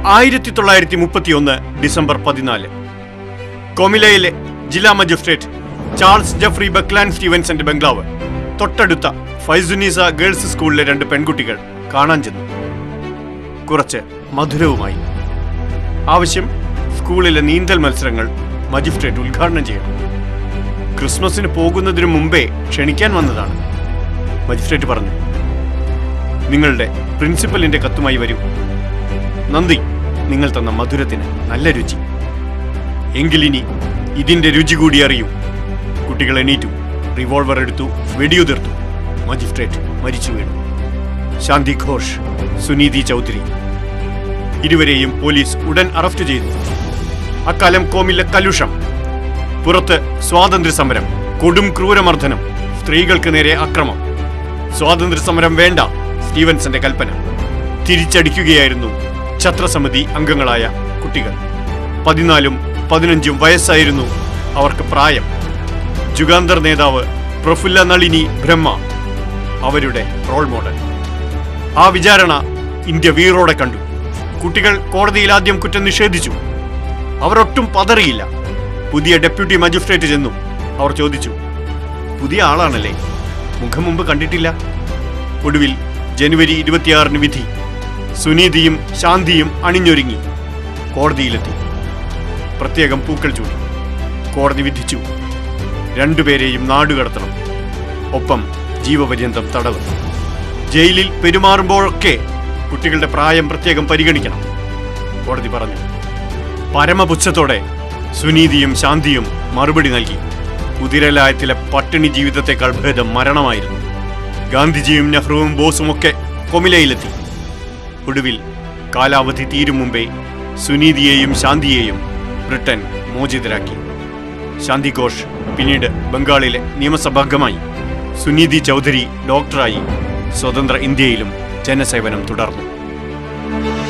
ആയിരത്തി തൊള്ളായിരത്തി മുപ്പത്തിയൊന്ന് ഡിസംബർ പതിനാല് കൊമിലയിലെ ജില്ലാ മജിസ്ട്രേറ്റ് ചാൾസ് ജഫ്രി ബക്ലാൻ സ്റ്റീവൻസന്റെ ബംഗ്ലാവ് തൊട്ടടുത്ത ഫൈസുനീസ ഗേൾസ് സ്കൂളിലെ രണ്ട് പെൺകുട്ടികൾ കാണാൻ ചെന്നു കുറച്ച് മധുരവുമായി ആവശ്യം സ്കൂളിലെ നീന്തൽ മത്സരങ്ങൾ മജിസ്ട്രേറ്റ് ഉദ്ഘാടനം ചെയ്യണം ക്രിസ്മസിന് പോകുന്നതിന് മുമ്പേ ക്ഷണിക്കാൻ വന്നതാണ് മജിസ്ട്രേറ്റ് പറഞ്ഞു നിങ്ങളുടെ പ്രിൻസിപ്പലിന്റെ കത്തുമായി വരൂ നന്ദി നിങ്ങൾ തന്ന മധുരത്തിന് നല്ല രുചി എങ്കിലിനി ഇതിന്റെ രുചി കൂടി അറിയൂ കുട്ടികൾ എണീറ്റു റിവോൾവർ എടുത്തു വെടിയുതിർത്തു മജിസ്ട്രേറ്റ് മരിച്ചു വീണു ശാന്തി ഘോഷ് സുനീതി ചൗധരി ഇരുവരെയും പോലീസ് ഉടൻ അറസ്റ്റ് ചെയ്തു അക്കാലം കോമിലെ കലുഷം പുറത്ത് സ്വാതന്ത്ര്യ സമരം കൊടും ക്രൂരമർദ്ദനം സ്ത്രീകൾക്ക് നേരെ അക്രമം സ്വാതന്ത്ര്യ സമരം വേണ്ട സ്റ്റീവൻസന്റെ കൽപ്പന തിരിച്ചടിക്കുകയായിരുന്നു ഛത്രസമിതി അംഗങ്ങളായ കുട്ടികൾ പതിനാലും പതിനഞ്ചും വയസ്സായിരുന്നു അവർക്ക് പ്രായം ജുഗാന്തർ നേതാവ് പ്രഫുല്ല നളിനി ബ്രഹ്മ അവരുടെ റോൾ മോഡൽ ആ വിചാരണ ഇന്ത്യ വീറോടെ കണ്ടു കുട്ടികൾ കോടതിയിൽ ആദ്യം കുറ്റം നിഷേധിച്ചു അവർ ഒട്ടും പതറിയില്ല പുതിയ ഡെപ്യൂട്ടി മജിസ്ട്രേറ്റ് ചെന്നു അവർ ചോദിച്ചു പുതിയ ആളാണല്ലേ മുഖം മുമ്പ് കണ്ടിട്ടില്ല ഒടുവിൽ ജനുവരി ഇരുപത്തിയാറിന് വിധി സുനീതിയും ശാന്തിയും അണിഞ്ഞൊരുങ്ങി കോടതിയിലെത്തി പ്രത്യേകം പൂക്കൾ ചൂടി കോടതി വിധിച്ചു രണ്ടുപേരെയും നാടുകടത്തണം ഒപ്പം ജീവപര്യന്തം തടവ് ജയിലിൽ പെരുമാറുമ്പോഴൊക്കെ കുട്ടികളുടെ പ്രായം പ്രത്യേകം പരിഗണിക്കണം കോടതി പറഞ്ഞു പരമപുച്ഛത്തോടെ സുനീതിയും ശാന്തിയും മറുപടി നൽകി കുതിരലായത്തിലെ പട്ടിണി ജീവിതത്തെക്കാൾ ഭേദം മരണമായിരുന്നു ഗാന്ധിജിയും നെഹ്റുവും ബോസും ഒക്കെ കൊമിലയിലെത്തി ഒടുവിൽ കാലാവധി തീരും മുമ്പേ സുനീതിയെയും ശാന്തിയെയും ബ്രിട്ടൻ മോചിതരാക്കി ശാന്തി ഘോഷ് പിന്നീട് ബംഗാളിലെ നിയമസഭാംഗമായി സുനീതി ചൗധരി ഡോക്ടറായി സ്വതന്ത്ര ഇന്ത്യയിലും ജനസേവനം തുടർന്നു